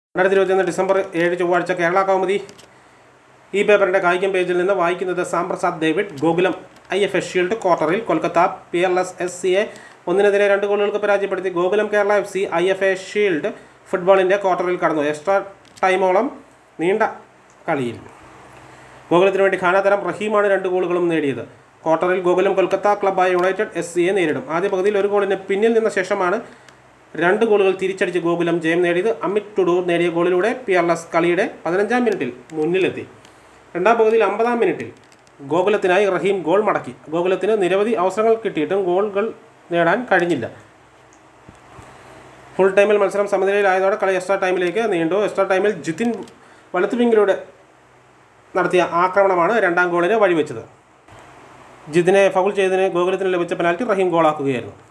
രണ്ടായിരത്തി ഇരുപത്തിയൊന്ന് ഡിസംബർ ഏഴ് ചൊവ്വാഴ്ച കേരള കൗമുദി ഈ പേപ്പറിൻ്റെ കായികം പേജിൽ നിന്ന് വായിക്കുന്നത് Sam Prasad David Gokulam I F S shield ക്വാർട്ടറിൽ Kolkata P L S S സിയെ ഒന്നിനെതിരെ രണ്ട് ഗോളുകൾക്ക് പരാജയപ്പെടുത്തി Gokulam Kerala F C I F A shield ഫുട്ബോളിൻ്റെ ക്വാർട്ടറിൽ കടന്നു എക്സ്ട്രാ ടൈമോളം നീണ്ട കളിയിൽ ഗോകുലത്തിന് വേണ്ടി ഖാനാതരം റഹീമാണ് രണ്ട് ഗോളുകളും നേടിയത് ക്വാർട്ടറിൽ ഗോകുലം കൊൽക്കത്ത ക്ലബ്ബായ യുണൈറ്റഡ് എസ് സിയെ നേരിടും ആദ്യ പകുതിയിൽ ഒരു ഗോളിന് പിന്നിൽ നിന്ന ശേഷമാണ് രണ്ട് ഗോളുകൾ തിരിച്ചടിച്ച് ഗോകുലം ജയം നേടിയത് അമിത് ടുഡൂർ നേടിയ ഗോളിലൂടെ പി ആർ എസ് കളിയുടെ പതിനഞ്ചാം മിനിറ്റിൽ മുന്നിലെത്തി രണ്ടാം പകുതിയിൽ അമ്പതാം മിനിറ്റിൽ ഗോകുലത്തിനായി റഹീം ഗോൾ മടക്കി ഗോകുലത്തിന് നിരവധി അവസരങ്ങൾ കിട്ടിയിട്ടും ഗോളുകൾ നേടാൻ കഴിഞ്ഞില്ല ഫുൾ ടൈമിൽ മത്സരം സമനിലയിലായതോടെ കളി എക്സ്ട്രാ ടൈമിലേക്ക് നീണ്ടു എക്സ്ട്രാ ടൈമിൽ ജിതിൻ വലത്തു വിങ്ങിലൂടെ നടത്തിയ ആക്രമണമാണ് രണ്ടാം ഗോളിന് വഴിവെച്ചത് ജിതിനെ ഫൗൾ ചെയ്തതിന് ഗോകുലത്തിന് ലഭിച്ച പെനാൽറ്റി റഹീം ഗോളാക്കുകയായിരുന്നു